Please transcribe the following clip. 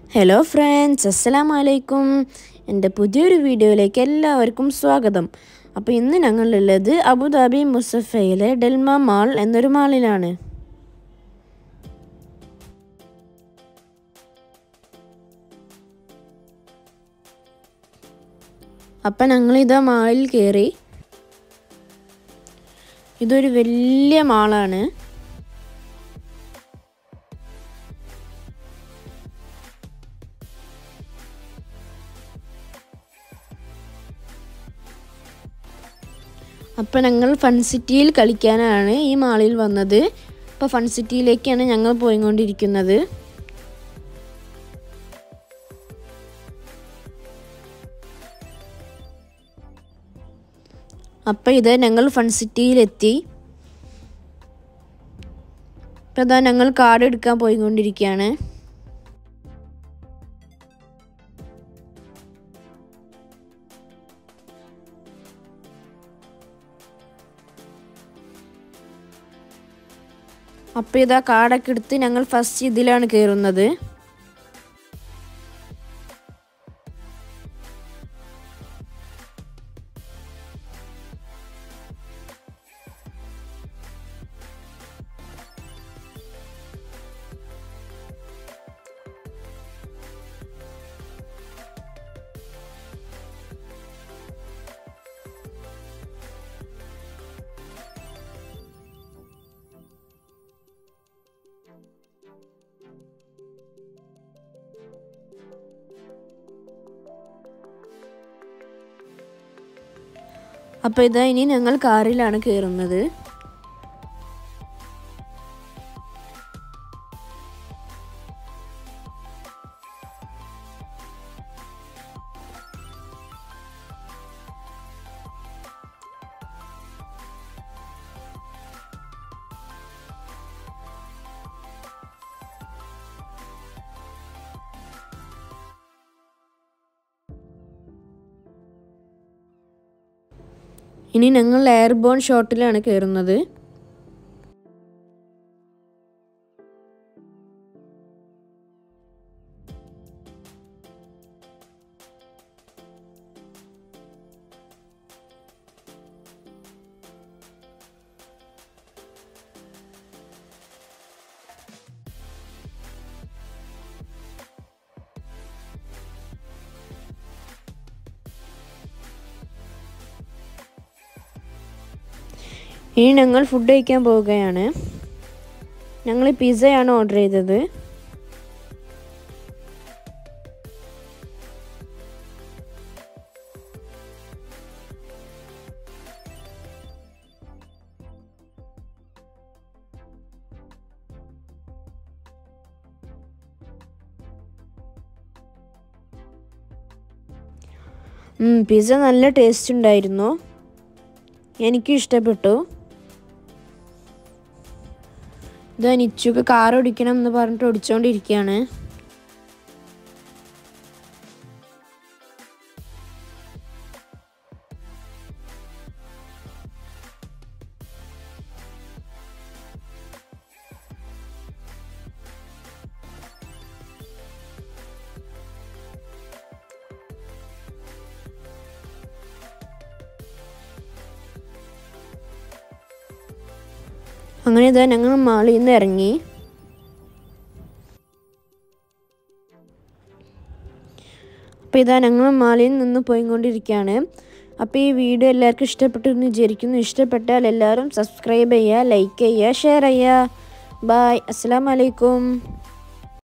hello friends അസ്സലാം വലൈക്കും എൻ്റെ പുതിയൊരു വീഡിയോയിലേക്ക് എല്ലാവർക്കും സ്വാഗതം അപ്പോൾ ഇന്ന് ഞങ്ങളുള്ളത് അബുദാബി മുസഫയിലെ ഡെൽമ മാൾ എന്നൊരു മാളിലാണ് അപ്പം ഞങ്ങളിതാ മാളിൽ കയറി ഇതൊരു വലിയ മാളാണ് അപ്പം ഞങ്ങൾ ഫൺ സിറ്റിയിൽ കളിക്കാനാണ് ഈ മാളിൽ വന്നത് അപ്പോൾ ഫൺ സിറ്റിയിലേക്കാണ് ഞങ്ങൾ പോയിക്കൊണ്ടിരിക്കുന്നത് അപ്പം ഇത് ഞങ്ങൾ ഫൺ സിറ്റിയിലെത്തി ഇപ്പം ഇതാ ഞങ്ങൾ കാർഡ് എടുക്കാൻ പോയിക്കൊണ്ടിരിക്കുകയാണ് അപ്പോൾ ഇതാ കാർഡൊക്കെ എടുത്ത് ഞങ്ങൾ ഫസ്റ്റ് ഇതിലാണ് കയറുന്നത് അപ്പോൾ ഇതാ ഇനി ഞങ്ങൾ കാറിലാണ് കയറുന്നത് ഇനി ഞങ്ങൾ എയർബോൺ ഷോട്ടിലാണ് കയറുന്നത് ഇനി ഞങ്ങൾ ഫുഡ് കഴിക്കാൻ പോവുകയാണ് ഞങ്ങൾ പിസ്സയാണ് ഓർഡർ ചെയ്തത് പിസ്സ നല്ല ടേസ്റ്റ് ഉണ്ടായിരുന്നു എനിക്കും ഇഷ്ടപ്പെട്ടു ഇതാ നിച്ചുക്ക് കാർ ഓടിക്കണം എന്ന് പറഞ്ഞിട്ട് ഓടിച്ചോണ്ടിരിക്കുകയാണ് അങ്ങനെ ഇതാ ഞങ്ങൾ മാളിൽ നിന്ന് ഇറങ്ങി അപ്പോൾ ഇതാ ഞങ്ങൾ മാളിൽ നിന്ന് പോയിക്കൊണ്ടിരിക്കുകയാണ് അപ്പോൾ ഈ വീഡിയോ എല്ലാവർക്കും ഇഷ്ടപ്പെട്ടു എന്ന് വിചാരിക്കുന്നു ഇഷ്ടപ്പെട്ടാൽ എല്ലാവരും സബ്സ്ക്രൈബ് ചെയ്യുക ലൈക്ക് ചെയ്യുക ഷെയർ ചെയ്യുക ബായ് അസ്സാം വലൈക്കും